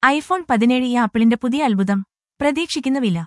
iPhone പതിനേഴ് ഈ ആപ്പിളിന്റെ പുതിയ അത്ഭുതം പ്രതീക്ഷിക്കുന്ന വില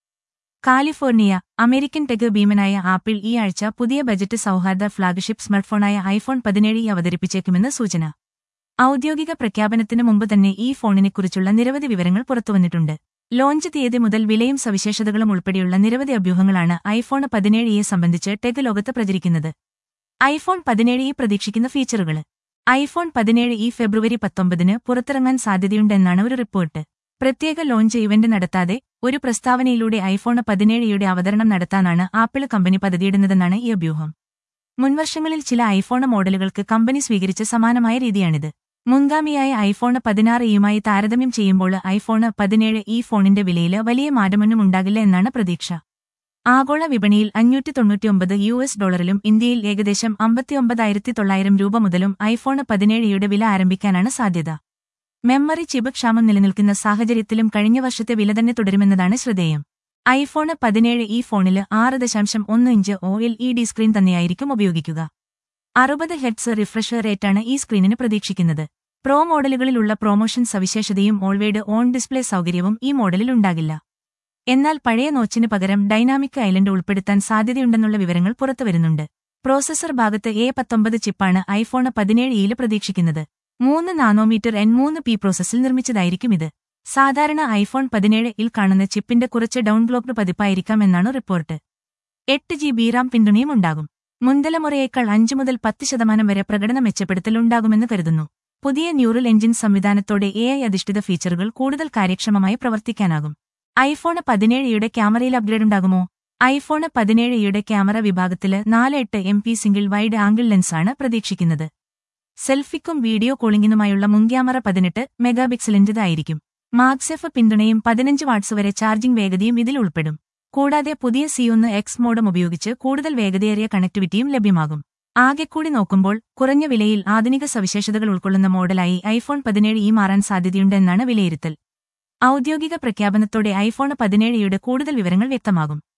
കാലിഫോർണിയ അമേരിക്കൻ ടെക് ഭീമനായ ആപ്പിൾ ഈ ആഴ്ച പുതിയ ബജറ്റ് സൗഹാർദ്ദ ഫ്ളാഗ്ഷിപ്പ് സ്മാർട്ട്ഫോണായ ഐഫോൺ പതിനേഴ് ഈ അവതരിപ്പിച്ചേക്കുമെന്ന് സൂചന ഔദ്യോഗിക പ്രഖ്യാപനത്തിന് മുമ്പ് തന്നെ ഈ ഫോണിനെക്കുറിച്ചുള്ള നിരവധി വിവരങ്ങൾ പുറത്തുവന്നിട്ടുണ്ട് ലോഞ്ച് തീയതി മുതൽ വിലയും സവിശേഷതകളും ഉൾപ്പെടെയുള്ള നിരവധി അഭ്യൂഹങ്ങളാണ് ഐഫോൺ പതിനേഴ് ഇയെ സംബന്ധിച്ച് ടെക് ലോകത്ത് പ്രചരിക്കുന്നത് ഐഫോൺ പതിനേഴ് ഈ പ്രതീക്ഷിക്കുന്ന ഫീച്ചറുകൾ ഐഫോൺ പതിനേഴ് ഈ ഫെബ്രുവരി പത്തൊമ്പതിന് പുറത്തിറങ്ങാൻ സാധ്യതയുണ്ടെന്നാണ് ഒരു റിപ്പോർട്ട് പ്രത്യേക ലോഞ്ച് ഇവന്റ് നടത്താതെ ഒരു പ്രസ്താവനയിലൂടെ ഐഫോൺ പതിനേഴയുടെ അവതരണം നടത്താനാണ് ആപ്പിൾ കമ്പനി പദ്ധതിയിടുന്നതെന്നാണ് ഈ അഭ്യൂഹം മുൻവർഷങ്ങളിൽ ചില ഐഫോൺ മോഡലുകൾക്ക് കമ്പനി സ്വീകരിച്ച സമാനമായ രീതിയാണിത് മുൻഗാമിയായ ഐഫോൺ പതിനാറ് ഇയുമായി താരതമ്യം ചെയ്യുമ്പോൾ ഐഫോൺ പതിനേഴ് ഈ ഫോണിന്റെ വിലയിൽ വലിയ മാറ്റമൊന്നും ഉണ്ടാകില്ല എന്നാണ് പ്രതീക്ഷ ആഗോള വിപണിയിൽ അഞ്ഞൂറ്റി തൊണ്ണൂറ്റിയൊമ്പത് യു എസ് ഡോളറിലും ഇന്ത്യയിൽ ഏകദേശം അമ്പത്തിയൊമ്പതായിരത്തി തൊള്ളായിരം രൂപ മുതലും ഐഫോൺ പതിനേഴയുടെ വില ആരംഭിക്കാനാണ് സാധ്യത മെമ്മറി ചിപ്പ് ക്ഷാമം നിലനിൽക്കുന്ന സാഹചര്യത്തിലും കഴിഞ്ഞ വർഷത്തെ വില തന്നെ തുടരുമെന്നതാണ് ശ്രദ്ധേയം ഐഫോൺ പതിനേഴ് ഈ ഫോണില് ആറ് ദശാംശം ഒന്ന് inch O L E D screen തന്നെയായിരിക്കും ഉപയോഗിക്കുക അറുപത് ഹെഡ്സ് റിഫ്രഷ് റേറ്റാണ് ഈ സ്ക്രീനിന് പ്രതീക്ഷിക്കുന്നത് പ്രോ മോഡലുകളിലുള്ള പ്രൊമോഷൻ സവിശേഷതയും ഓൾവേഡ് ഓൺ ഡിസ്പ്ലേ സൗകര്യവും ഈ മോഡലിൽ ഉണ്ടാകില്ല എന്നാൽ പഴയ നോച്ചിന് പകരം ഡൈനാമിക് ഐലൻഡ് ഉൾപ്പെടുത്താൻ സാധ്യതയുണ്ടെന്നുള്ള വിവരങ്ങൾ പുറത്തുവരുന്നുണ്ട് പ്രോസസർ ഭാഗത്ത് എ പത്തൊമ്പത് ചിപ്പാണ് ഐഫോൺ പതിനേഴ് ഇയിൽ പ്രതീക്ഷിക്കുന്നത് മൂന്ന് നാനോമീറ്റർ എൻ മൂന്ന് പി പ്രോസസ്സിൽ നിർമ്മിച്ചതായിരിക്കും ഇത് സാധാരണ ഐഫോൺ പതിനേഴ് ഇൽ കാണുന്ന ചിപ്പിന്റെ കുറച്ച് ഡൗൺഗ്ലോക്ഡ് പതിപ്പായിരിക്കാം എന്നാണ് റിപ്പോർട്ട് എട്ട് ജി ബി റാം പിന്തുണയും ഉണ്ടാകും മുൻതലമുറയേക്കാൾ അഞ്ചു മുതൽ പത്ത് ശതമാനം വരെ പ്രകടന മെച്ചപ്പെടുത്തൽ ഉണ്ടാകുമെന്ന് കരുതുന്നു പുതിയ ന്യൂറൽ എഞ്ചിൻ സംവിധാനത്തോടെ എ ഐ അധിഷ്ഠിത ഫീച്ചറുകൾ കൂടുതൽ കാര്യക്ഷമമായി പ്രവർത്തിക്കാനാകും ഐഫോൺ പതിനേഴയുടെ ക്യാമറയിൽ അപ്ഗ്രേഡ് ഉണ്ടാകുമോ ഐഫോൺ പതിനേഴയുടെ ക്യാമറ വിഭാഗത്തില് നാല് എട്ട് M P single wide angle ലെൻസാണ് പ്രതീക്ഷിക്കുന്നത് സെൽഫിക്കും വീഡിയോ കോളിംഗിനുമായുള്ള മുൻക്യാമറ പതിനെട്ട് മെഗാപിക്സലിന്റേതായിരിക്കും മാഗ്സെഫ് പിന്തുണയും പതിനഞ്ച് വാട്ട്സ് വരെ ചാർജിംഗ് വേഗതയും ഇതിൽ ഉൾപ്പെടും കൂടാതെ പുതിയ സിയൊന്ന് എക്സ് മോഡം ഉപയോഗിച്ച് കൂടുതൽ വേഗതയേറിയ കണക്ടിവിറ്റിയും ലഭ്യമാകും ആകെക്കൂടി നോക്കുമ്പോൾ കുറഞ്ഞ വിലയിൽ ആധുനിക സവിശേഷതകൾ ഉൾക്കൊള്ളുന്ന മോഡലായി ഐഫോൺ പതിനേഴ് ഈ മാറാൻ സാധ്യതയുണ്ടെന്നാണ് വിലയിരുത്തൽ ഔദ്യോഗിക പ്രഖ്യാപനത്തോടെ ഐഫോൺ പതിനേഴയുടെ കൂടുതൽ വിവരങ്ങൾ വ്യക്തമാകും